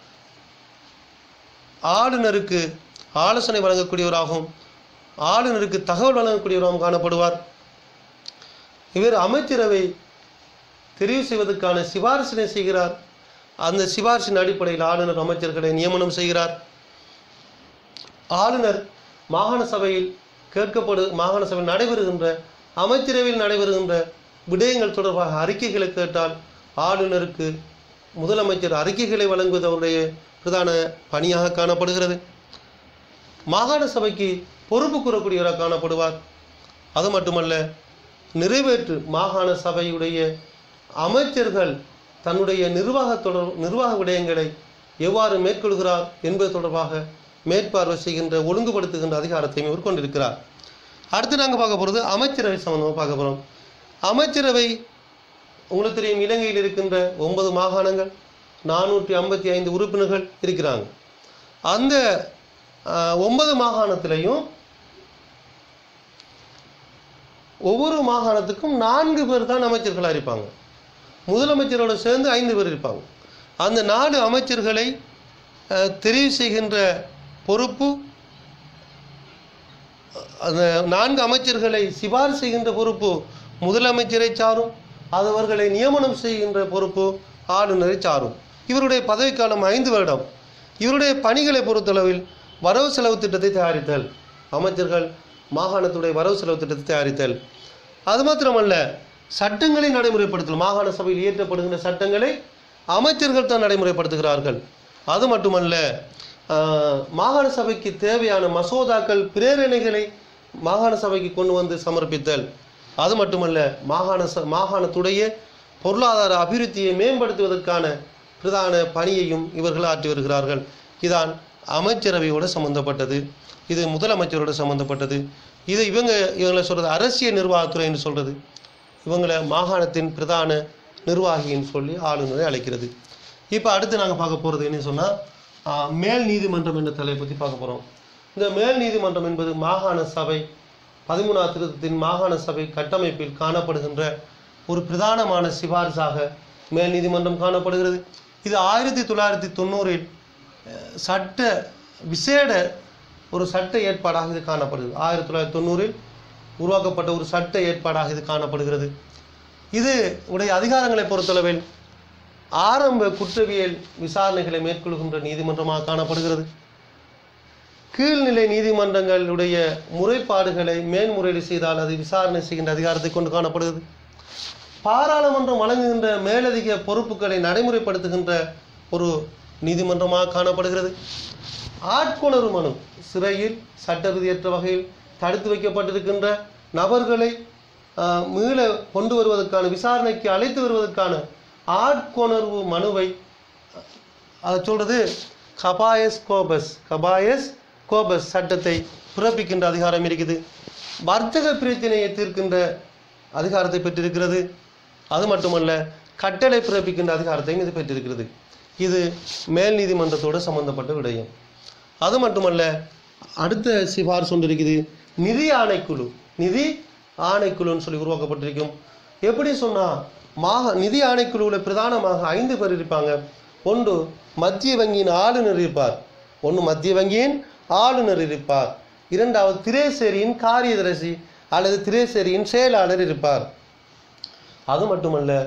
ஆளுநருக்கு ஆலோசனை வழங்கக்கூடியவராகவும் ஆளுநருக்கு தகவல் வழங்கக்கூடியவராகவும் காணப்படுவார் இவர் அமைச்சரவை தெரிவு செய்வதற்கான சிபாரிசினை செய்கிறார் அந்த சிபாரிசின் அடிப்படையில் ஆளுநர் அமைச்சர்களை நியமனம் செய்கிறார் ஆளுநர் மாகாண சபையில் கேட்கப்படு மாகாண சபையில் நடைபெறுகின்ற அமைச்சரவையில் நடைபெறுகின்ற விடயங்கள் தொடர்பாக அறிக்கைகளை கேட்டால் ஆளுநருக்கு முதலமைச்சர் அறிக்கைகளை வழங்குவது அவருடைய பிரதான பணியாக காணப்படுகிறது மாகாண சபைக்கு பொறுப்பு கூறக்கூடியவராக காணப்படுவார் அது மட்டுமல்ல நிறைவேற்று மாகாண சபையுடைய அமைச்சர்கள் தன்னுடைய நிர்வாக தொடர் நிர்வாக விடயங்களை எவ்வாறு மேற்கொள்கிறார் என்பது தொடர்பாக மேற்பார்வை செய்கின்ற ஒழுங்குபடுத்துகின்ற அதிகாரத்தையும் இவர் கொண்டிருக்கிறார் அடுத்து நாங்கள் பார்க்க போகிறது அமைச்சரவை சம்பந்தமாக பார்க்க போகிறோம் அமைச்சரவை உங்களுக்கு தெரியும் இலங்கையில் இருக்கின்ற ஒன்பது மாகாணங்கள் நானூற்றி ஐம்பத்தி ஐந்து உறுப்பினர்கள் இருக்கிறாங்க அந்த ஆஹ், ஒன்பது மாகாணத்திலையும் ஒவ்வொரு மாகாணத்துக்கும் நான்கு பேர் தான் அமைச்சர்களாக இருப்பாங்க முதலமைச்சரோட சேர்ந்து ஐந்து பேர் இருப்பாங்க அந்த நாலு அமைச்சர்களை அஹ், தெரிவு செய்கின்ற பொறுப்பு அந்த நான்கு அமைச்சர்களை சிபாரிசு செய்கின்ற பொறுப்பு முதலமைச்சரை சாரும் அது அவர்களை நியமனம் செய்கின்ற பொறுப்பு ஆளுநரை சாரும் இவருடைய பதவிக்காலம் ஐந்து வருடம் இவருடைய பணிகளை பொறுத்தளவில் வரவு செலவு திட்டத்தை தயாரித்தல் அமைச்சர்கள் மாகாணத்துடைய வரவு செலவு திட்டத்தை தயாரித்தல் அது மாத்திரமல்ல சட்டங்களை நடைமுறைப்படுத்தல் மாகாண சபையில் இயற்றப்படுகின்ற சட்டங்களை அமைச்சர்கள் தான் நடைமுறைப்படுத்துகிறார்கள் அது மட்டுமல்ல ஆஹ், மாகாண சபைக்கு தேவையான மசோதாக்கள் பிரேரணைகளை மாகாண சபைக்கு கொண்டு வந்து சமர்ப்பித்தல் அது மட்டுமல்ல மாகாண ச மாகாணத்துடைய பொருளாதார அபிவிருத்தியை மேம்படுத்துவதற்கான பிரதான பணியையும் இவர்கள் ஆற்றி வருகிறார்கள் இதான் அமைச்சரவையோடு சம்பந்தப்பட்டது இது முதலமைச்சரோடு சம்பந்தப்பட்டது இது இவங்க இவங்களை சொல்கிறது அரசியல் நிர்வாகத்துறைன்னு சொல்கிறது இவங்களை மாகாணத்தின் பிரதான நிர்வாகின்னு சொல்லி ஆளுநரை அழைக்கிறது இப்போ அடுத்து நாங்கள் பார்க்க போகிறது என்ன சொன்னால் மேல் நீதிமன்றம் என்ற தலையை பற்றி பார்க்க போகிறோம் இந்த மேல் நீதிமன்றம் என்பது மாகாண சபை பதிமூணாம் திருத்தத்தின் மாகாண சபை கட்டமைப்பில் காணப்படுகின்ற ஒரு பிரதானமான சிபாரிசாக மேல் நீதிமன்றம் காணப்படுகிறது இது ஆயிரத்தி தொள்ளாயிரத்தி தொண்ணூறில் அஹ், சட்ட விசேட ஒரு சட்ட ஏற்பாடாக இது காணப்படுகிறது ஆயிரத்தி தொள்ளாயிரத்தி தொண்ணூறில் உருவாக்கப்பட்ட ஒரு சட்ட ஏற்பாடாக இது காணப்படுகிறது இது உடைய அதிகாரங்களை பொறுத்தளவில் ஆரம்ப குற்றவியல் விசாரணைகளை மேற்கொள்கின்ற நீதிமன்றமாக காணப்படுகிறது கீழ்நிலை நீதிமன்றங்களுடைய முறைப்பாடுகளை மேன்முறையீடு செய்தால் அது விசாரணை செய்கின்ற அதிகாரத்தை கொண்டு காணப்படுகிறது பாராளுமன்றம் வழங்குகின்ற மேலதிக பொறுப்புகளை நடைமுறைப்படுத்துகின்ற ஒரு நீதிமன்றமாக காணப்படுகிறது ஆட்கொணர்வு மனு சிறையில் சட்டவிதியற்ற வகையில் தடுத்து வைக்கப்பட்டிருக்கின்ற நபர்களை ஆஹ், மீள கொண்டு வருவதற்கான விசாரணைக்கு அழைத்து வருவதற்கான ஆட்கொணர்வு மனுவை அதை சொல்றது கபாயஸ் கோபஸ் கபாயஸ் கோபஸ் சட்டத்தை பிறப்பிக்கின்ற அதிகாரம் இருக்குது வர்த்தக பிரச்சனையை தீர்க்கின்ற அதிகாரத்தை பெற்றிருக்கிறது அது மட்டுமல்ல கட்டளை பிறப்பிக்கின்ற அதிகாரத்தையும் இது பெற்றிருக்கிறது இது மேல் நீதிமன்றத்தோடு சம்பந்தப்பட்ட விடயம் அது மட்டுமல்ல அடுத்த சிபாரிசு ஒன்று இருக்குது நிதி ஆணைக்குழு நிதி ஆணைக்குழுன்னு சொல்லி உருவாக்கப்பட்டிருக்கும் எப்படி சொன்னா மாக நிதி ஆணைக்குழுவில் பிரதானமாக ஐந்து பேர் இருப்பாங்க ஒன்று மத்திய வங்கியின் ஆளுநர் இருப்பார் ஒன்று மத்திய வங்கியின் ஆளுநர் இருப்பார் இரண்டாவது திரேசேரியின் காரியதரிசி அல்லது திரேசேரியின் செயலாளர் இருப்பார் அது மட்டுமல்ல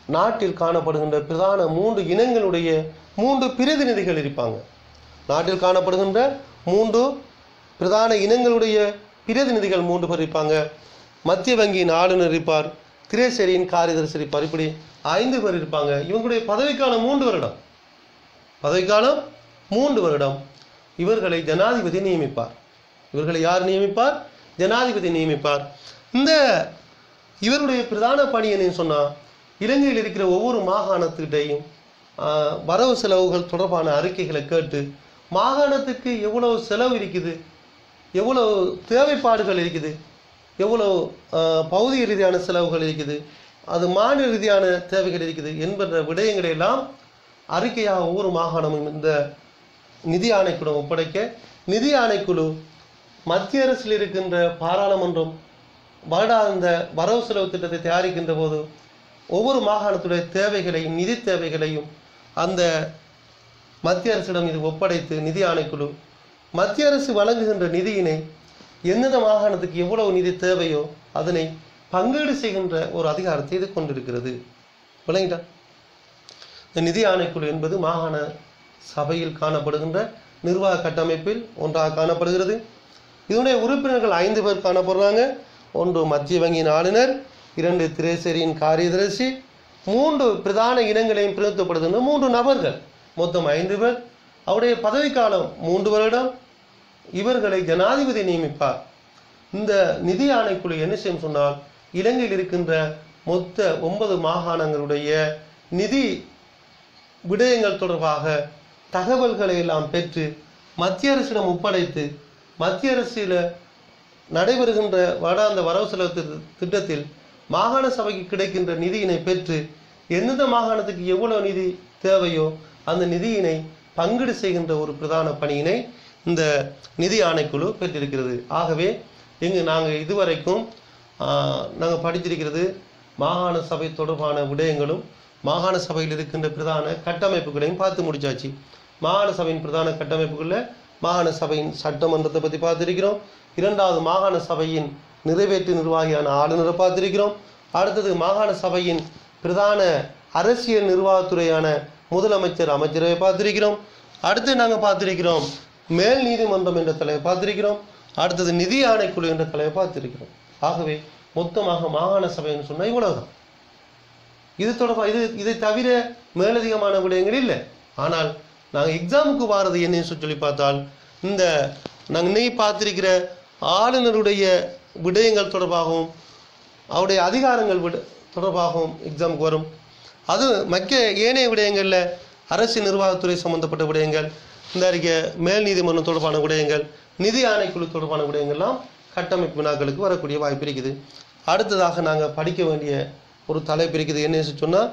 நாட்டில் காணப்படுகின்ற பிரதான மூன்று இனங்களுடைய மூன்று பிரதிநிதிகள் இருப்பாங்க நாட்டில் காணப்படுகின்ற மூன்று பிரதான இனங்களுடைய பிரதிநிதிகள் மூன்று பேர் இருப்பாங்க மத்திய வங்கியின் ஆளுநர் இருப்பார் திரேசரியின் காரியதரிசி இருப்பார் இப்படி ஐந்து பேர் இருப்பாங்க இவங்களுடைய பதவிக்காலம் மூன்று வருடம் பதவிக்காலம் மூன்று வருடம் இவர்களை ஜனாதிபதி நியமிப்பார் இவர்களை யார் நியமிப்பார் ஜனாதிபதி நியமிப்பார் இந்த இவருடைய பிரதான பணி என்னன்னு சொன்னால் இலங்கையில் இருக்கிற ஒவ்வொரு மாகாணத்துக்கிட்டையும் ஆஹ், வரவு செலவுகள் தொடர்பான அறிக்கைகளை கேட்டு மாகாணத்துக்கு எவ்வளவு செலவு இருக்குது எவ்வளவு தேவைப்பாடுகள் இருக்குது எவ்வளவு ஆஹ், பௌதிக ரீதியான செலவுகள் இருக்குது அது மாநில ரீதியான தேவைகள் இருக்குது என்பன்ற விடயங்களை எல்லாம் அறிக்கையாக ஒவ்வொரு மாகாணமும் இந்த நிதி ஆணைக்குழு ஒப்படைக்க நிதி ஆணைக்குழு மத்திய அரசில் இருக்கின்ற பாராளுமன்றம் வருடாந்த வரவு செலவு திட்டத்தை தயாரிக்கின்ற போது ஒவ்வொரு மாகாணத்துடைய தேவைகளையும் நிதி தேவைகளையும் அந்த மத்திய அரசிடம் இது ஒப்படைத்து நிதி ஆணைக்குழு மத்திய அரசு வழங்குகின்ற நிதியினை எந்தெந்த மாகாணத்துக்கு எவ்வளவு நிதி தேவையோ அதனை பங்கீடு செய்கின்ற ஒரு அதிகாரத்தை இது கொண்டிருக்கிறது விளங்கிட்டா இந்த நிதி ஆணைக்குழு என்பது மாகாண சபையில் காணப்படுகின்ற நிர்வாக கட்டமைப்பில் ஒன்றாக காணப்படுகிறது இதனுடைய உறுப்பினர்கள் ஐந்து பேர் காணப்படுறாங்க ஒன்று மத்திய வங்கியின் ஆளுநர் இரண்டு திரேசரியின் காரியதரிசி மூன்று பிரதான இனங்களையும் பிரதித்துவப்படுகின்ற மூன்று நபர்கள் மொத்தம் ஐந்து பேர் அவருடைய பதவிக்காலம் மூன்று வருடம் இவர்களை ஜனாதிபதி நியமிப்பார் இந்த நிதி ஆணைக்குழு என்ன செய்யும் சொன்னால் இலங்கையில் இருக்கின்ற மொத்த ஒன்பது மாகாணங்களுடைய நிதி விடயங்கள் தொடர்பாக தகவல்களை எல்லாம் பெற்று மத்திய அரசிடம் ஒப்படைத்து மத்திய அரசில் நடைபெறுகின்ற வருடாந்த வரவு செலவு திட்ட- திட்டத்தில் மாகாண சபைக்கு கிடைக்கின்ற நிதியினை பெற்று எந்தெந்த மாகாணத்துக்கு எவ்வளவு நிதி தேவையோ அந்த நிதியினை பங்கீடு செய்கின்ற ஒரு பிரதான பணியினை இந்த நிதி ஆணைக்குழு பெற்றிருக்கிறது ஆகவே இங்கு நாங்கள் இதுவரைக்கும் நாங்கள் படித்திருக்கிறது மாகாண சபை தொடர்பான விடயங்களும் மாகாண சபையில் இருக்கின்ற பிரதான கட்டமைப்புகளையும் பார்த்து முடிச்சாச்சு மாகாண சபையின் பிரதான கட்டமைப்புகளில் மாகாண சபையின் சட்டமன்றத்தை பற்றி பார்த்திருக்கிறோம் இரண்டாவது மாகாண சபையின் நிறைவேற்று நிர்வாகியான ஆளுநரை பார்த்திருக்கிறோம் அடுத்தது மாகாண சபையின் பிரதான அரசியல் நிர்வாகத்துறையான முதலமைச்சர் அமைச்சரை பார்த்திருக்கிறோம் அடுத்து நாங்கள் பார்த்திருக்கிறோம் மேல் நீதிமன்றம் என்ற தலைவை பார்த்திருக்கிறோம் அடுத்தது நிதி ஆணைக்குழு என்ற தலைவை பார்த்திருக்கிறோம் ஆகவே மொத்தமாக மாகாண சபைன்னு சொன்னால் இவ்வளவுதான் இது தொடர்பாக இது இதை தவிர மேலதிகமான விடயங்கள் இல்லை ஆனால் நாங்கள் எக்ஸாமுக்கு வாரது என்னன்னு சொல்லி பார்த்தால் இந்த நாங்கள் நீ பார்த்திருக்கிற ஆளுநருடைய விடயங்கள் தொடர்பாகவும் அவருடைய அதிகாரங்கள் விட தொடர்பாகவும் எக்ஸாமுக்கு வரும் அது மற்ற ஏனைய விடயங்களில் அரசு நிர்வாகத்துறை சம்பந்தப்பட்ட விடயங்கள் இந்த அறிக்கை மேல் நீதிமன்றம் தொடர்பான விடயங்கள் நிதி ஆணைக்குழு தொடர்பான விடயங்கள்லாம் கட்டமைப்பு வினாக்களுக்கு வரக்கூடிய வாய்ப்பு இருக்குது அடுத்ததாக நாங்கள் படிக்க வேண்டிய ஒரு தலைப்பு இருக்குது என்னன்னு சொன்னால்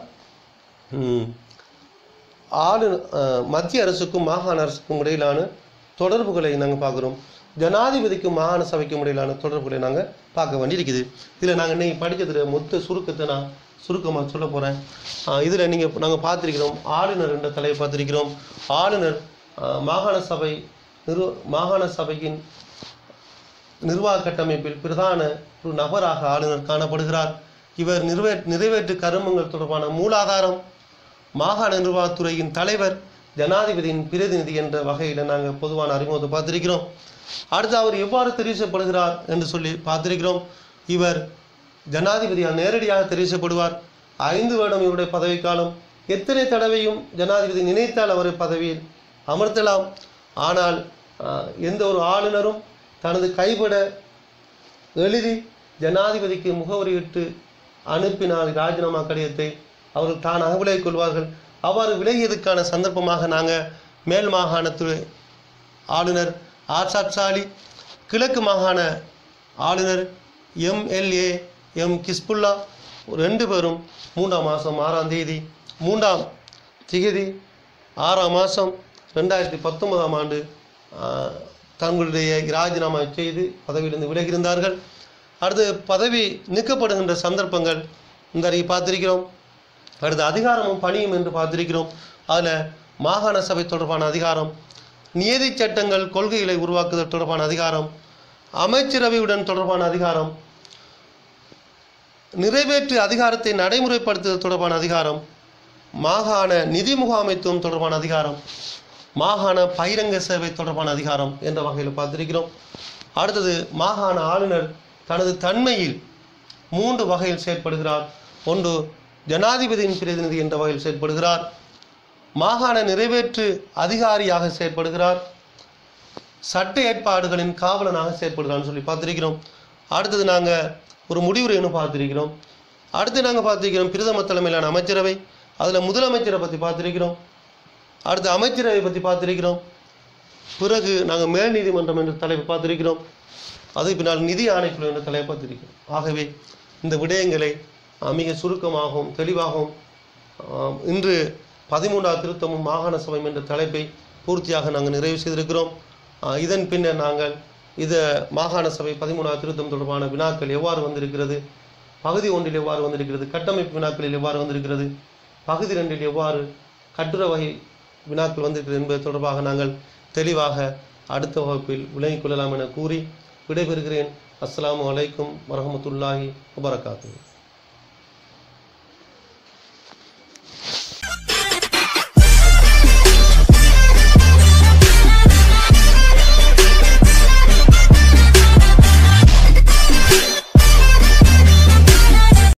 ஆளு அஹ், மத்திய அரசுக்கும் மாகாண அரசுக்கும் இடையிலான தொடர்புகளை நாங்கள் பார்க்குறோம் ஜனாதிபதிக்கும் மாகாண சபைக்கும் இடையிலான தொடர்புகளை நாங்கள் பார்க்க வேண்டியிருக்குது இதில் நாங்கள் இன்னைக்கு படிக்கிறதுல மொத்த சுருக்கத்தை நான் சுருக்கமாக சொல்ல போகிறேன் இதில் நீங்கள் நாங்கள் பார்த்திருக்கிறோம் ஆளுநர் என்ற தலையை பார்த்திருக்கிறோம் ஆளுநர் அஹ், மாகாண சபை நிர்வ மாகாண சபையின் நிர்வாக கட்டமைப்பில் பிரதான ஒரு நபராக ஆளுநர் காணப்படுகிறார் இவர் நிறைவே நிறைவேற்று கருமங்கள் தொடர்பான மூலாதாரம் மாகாண நிர்வாகத்துறையின் தலைவர் ஜனாதிபதியின் பிரதிநிதி என்ற வகையில் நாங்கள் பொதுவான அறிமுகத்தை பார்த்திருக்கிறோம் அடுத்து அவர் எவ்வாறு தெரிவிக்கப்படுகிறார் என்று சொல்லி பார்த்திருக்கிறோம் இவர் ஜனாதிபதியால் நேரடியாக தெரிவிக்கப்படுவார் ஐந்து வருடம் இவருடைய பதவிக்காலம் எத்தனை தடவையும் ஜனாதிபதி நினைத்தால் அவரை பதவியில் அமர்த்தலாம் ஆனால் ஆஹ், எந்த ஒரு ஆளுநரும் தனது கைப்பட எழுதி ஜனாதிபதிக்கு முகவரியிட்டு அனுப்பினால் ராஜினாமா கடிதத்தை அவர்கள் தானாக விலகிக் கொள்வார்கள் அவ்வாறு விலகியதுக்கான சந்தர்ப்பமாக நாங்கள் மேல் மாகாணத்து ஆளுநர் ஆர்சாத் சாலி கிழக்கு மாகாண ஆளுநர் எம்எல்ஏ எம் கிஸ்புல்லா ரெண்டு பேரும் மூன்றாம் மாதம் ஆறாம் தேதி மூன்றாம் திகதி ஆறாம் மாதம் ரெண்டாயிரத்தி பத்தொன்பதாம் ஆண்டு ஆஹ், தங்களுடைய ராஜினாமா செய்து பதவியிலிருந்து விலகியிருந்தார்கள் அடுத்து பதவி நீக்கப்படுகின்ற சந்தர்ப்பங்கள் இந்த அறிக்கை பார்த்திருக்கிறோம் அடுத்து அதிகாரமும் பணியும் என்று பார்த்திருக்கிறோம் அதில் மாகாண சபை தொடர்பான அதிகாரம் நியதி சட்டங்கள் கொள்கைகளை உருவாக்குதல் தொடர்பான அதிகாரம் அமைச்சரவையுடன் தொடர்பான அதிகாரம் நிறைவேற்று அதிகாரத்தை நடைமுறைப்படுத்துதல் தொடர்பான அதிகாரம் மாகாண நிதி முகாமைத்துவம் தொடர்பான அதிகாரம் மாகாண பகிரங்க சேவை தொடர்பான அதிகாரம் என்ற வகையில் பார்த்திருக்கிறோம் அடுத்தது மாகாண ஆளுநர் தனது தன்மையில் மூன்று வகையில் செயற்படுகிறார் ஒன்று ஜனாதிபதியின் பிரதிநிதி என்ற வகையில் செயற்படுகிறார் மாகாண நிறைவேற்று அதிகாரியாக செயற்படுகிறார் சட்ட ஏற்பாடுகளின் காவலனாக செயற்படுகிறான்னு சொல்லி பார்த்திருக்கிறோம் அடுத்தது நாங்கள் ஒரு முடிவுரைன்னு பார்த்திருக்கிறோம் அடுத்து நாங்கள் பார்த்திருக்கிறோம் பிரதம தலைமையிலான அமைச்சரவை அதில் முதலமைச்சரை பற்றி பார்த்திருக்கிறோம் அடுத்து அமைச்சரவை பற்றி பார்த்திருக்கிறோம் பிறகு நாங்கள் மேல் நீதிமன்றம் என்ற தலைப்பை பார்த்திருக்கிறோம் அது பின்னால் நிதி ஆணைக்குழு என்ற தலைப்பை பார்த்திருக்கிறோம் ஆகவே இந்த விடயங்களை அஹ், மிக சுருக்கமாகவும் தெளிவாகவும் ஆம், இன்று பதிமூன்றாவது திருத்தமும் மாகாண சபை என்ற தலைப்பை பூர்த்தியாக நாங்கள் நிறைவு செய்திருக்கிறோம் ஆஹ், இதன் பின்னர் நாங்கள் இத மாகாண சபை பதிமூணாவது திருத்தம் தொடர்பான வினாக்கள் எவ்வாறு வந்திருக்கிறது பகுதி ஒன்றில் எவ்வாறு வந்திருக்கிறது கட்டமைப்பு வினாக்களில் எவ்வாறு வந்திருக்கிறது பகுதி ரெண்டில் எவ்வாறு கட்டுரை வகை வினாக்கள் வந்திருக்கிறது என்பது தொடர்பாக நாங்கள் தெளிவாக அடுத்த வகுப்பில் விளங்கிக் கொள்ளலாம் என கூறி விடைபெறுகிறேன் அஸ்ஸலாமு அலைக்கும் வரஹ்மத்துல்லாஹி வபரகாத்துஹு